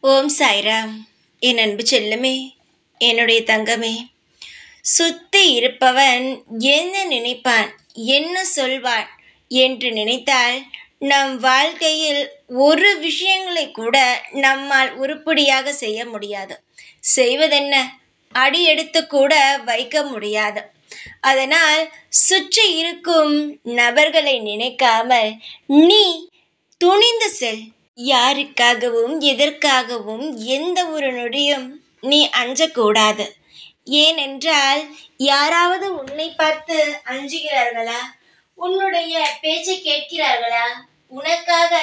ஓம் சாய்ராம் என் அன்பு செல்லமே என்னுடைய தங்கமே சுத்தி இருப்பவன் என்ன நினைப்பான் என்ன சொல்வான் என்று நினைத்தால் நம் வாழ்க்கையில் ஒரு விஷயங்களை கூட நம்மால் உருப்படியாக செய்ய முடியாது செய்வதென்ன அடி எடுத்து கூட வைக்க முடியாது அதனால் சுற்றி இருக்கும் நபர்களை நினைக்காமல் நீ துணிந்து செல் யாருக்காகவும் எதற்காகவும் எந்த ஒரு நொடியும் நீ அஞ்சக்கூடாது ஏனென்றால் யாராவது உன்னை பார்த்து அஞ்சுகிறார்களா உன்னுடைய பேச்சை கேட்கிறார்களா உனக்காக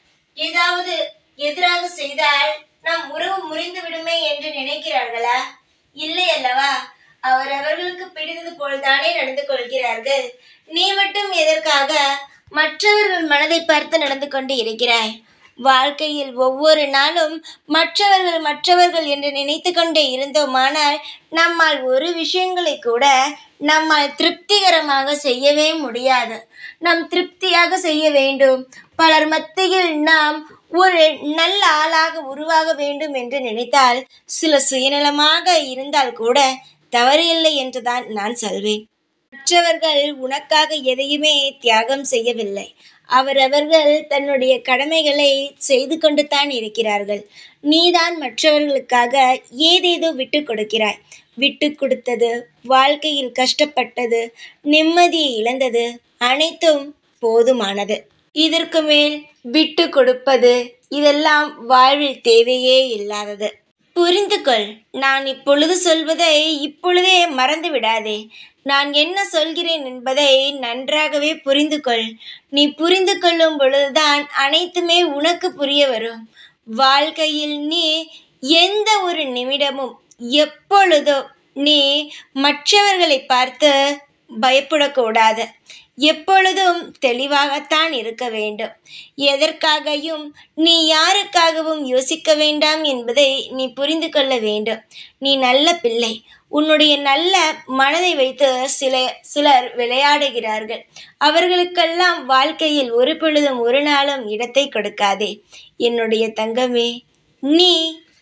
ஏதாவது எதிராக செய்தால் நம் உறவு முறிந்து விடுமே என்று நினைக்கிறார்களா இல்லை அல்லவா அவரவர்களுக்கு பிடித்தது போல்தானே நடந்து கொள்கிறார்கள் நீ மட்டும் எதற்காக மற்றவர்கள் மனதை பார்த்து நடந்து கொண்டு இருக்கிறாய் வாழ்க்கையில் ஒவ்வொரு நாளும் மற்றவர்கள் மற்றவர்கள் என்று நினைத்து கொண்டே இருந்தோமானால் நம்மால் ஒரு விஷயங்களை கூட நம்மால் திருப்திகரமாக செய்யவே முடியாது நாம் திருப்தியாக செய்ய வேண்டும் பலர் மத்தியில் நாம் ஒரு நல்ல ஆளாக உருவாக வேண்டும் என்று நினைத்தால் சில சுயநலமாக இருந்தால் கூட தவறு இல்லை என்றுதான் நான் சொல்வேன் மற்றவர்கள் உனக்காக எதையுமே தியாகம் செய்யவில்லை அவரவர்கள் தன்னுடைய கடமைகளை செய்து கொண்டு தான் இருக்கிறார்கள் நீதான் மற்றவர்களுக்காக ஏதேதோ விட்டு கொடுக்கிறாய் விட்டு கொடுத்தது வாழ்க்கையில் கஷ்டப்பட்டது நிம்மதியை இழந்தது அனைத்தும் போதுமானது இதற்கு மேல் விட்டு கொடுப்பது இதெல்லாம் வாழ்வில் தேவையே இல்லாதது புரிந்து கொள் நான் இப்பொழுது சொல்வதை இப்பொழுதே மறந்து விடாதே நான் என்ன சொல்கிறேன் என்பதை நன்றாகவே புரிந்து கொள் நீ புரிந்து கொள்ளும் பொழுதுதான் அனைத்துமே உனக்கு புரிய வரும் வாழ்க்கையில் நீ எந்த ஒரு நிமிடமும் எப்பொழுதோ நீ மற்றவர்களை பார்த்து பயப்படக்கூடாது எப்பொழுதும் தெளிவாகத்தான் இருக்க வேண்டும் எதற்காகவும் நீ யாருக்காகவும் யோசிக்க வேண்டாம் என்பதை நீ புரிந்து கொள்ள வேண்டும் நீ நல்ல பிள்ளை உன்னுடைய நல்ல மனதை வைத்து சில சிலர் விளையாடுகிறார்கள் அவர்களுக்கெல்லாம் வாழ்க்கையில் ஒரு பொழுதும் ஒரு நாளும் இடத்தை கொடுக்காதே என்னுடைய தங்கமே நீ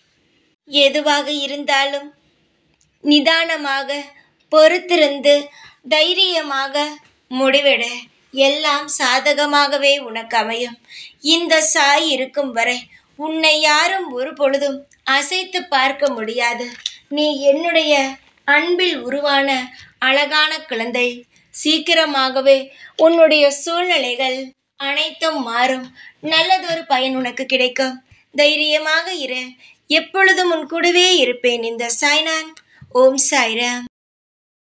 எதுவாக இருந்தாலும் நிதானமாக பொறுத்திருந்து தைரியமாக முடிவெடு எல்லாம் சாதகமாகவே உனக்கு அமையும் இந்த சாய் இருக்கும் வரை உன்னை யாரும் ஒரு பொழுதும் அசைத்து பார்க்க முடியாது நீ என்னுடைய அன்பில் உருவான அழகான குழந்தை சீக்கிரமாகவே உன்னுடைய சூழ்நிலைகள் அனைத்தும் மாறும் நல்லதொரு பயன் உனக்கு கிடைக்கும் தைரியமாக இரு எப்பொழுதும் உன் கூடவே இருப்பேன் இந்த சாய்நான் ஓம் சாய்ராம்